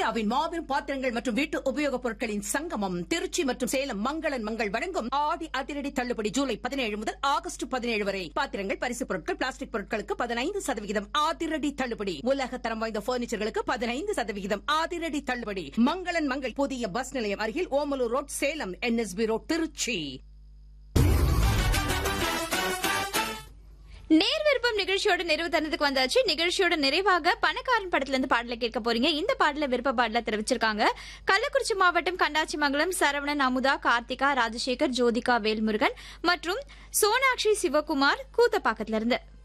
இந்தியாவின் மாபெரும் பாத்திரங்கள் மற்றும் வீட்டு உபயோகப் பொருட்களின் சங்கமம் திருச்சி மற்றும் சேலம் மங்களன் மங்கள் வழங்கும் ஆடி அதிரடி தள்ளுபடி ஜூலை பதினேழு முதல் ஆகஸ்ட் பதினேழு வரை பாத்திரங்கள் பரிசுப் பொருட்கள் பிளாஸ்டிக் பொருட்களுக்கு பதினைந்து சதவிகிதம் அதிரடி தள்ளுபடி உலக தரம் வாய்ந்த பர்னிச்சர்களுக்கு பதினைந்து சதவிகிதம் அதிரடி தள்ளுபடி மங்களன் மங்கள் புதிய பஸ் நிலையம் அருகில் Omalur road Salem NSB road Tiruchi நேர் விருப்பம் நிகழ்ச்சியோட நிறைவு தருணத்துக்கு வந்தாச்சு நிகழ்ச்சியோட நிறைவாக பணக்காரன் படத்துல இருந்து பாடல கேட்க போறீங்க இந்த பாடல விருப்ப பாடல தெரிவிச்சிருக்காங்க கள்ளக்குறிச்சி மாவட்டம் கண்டாச்சிமங்கலம் சரவணன் அமுதா கார்த்திகா ராஜசேகர் ஜோதிகா வேல்முருகன் மற்றும் சோனாட்சி சிவகுமார் கூத்தப்பாக்கத்துல இருந்து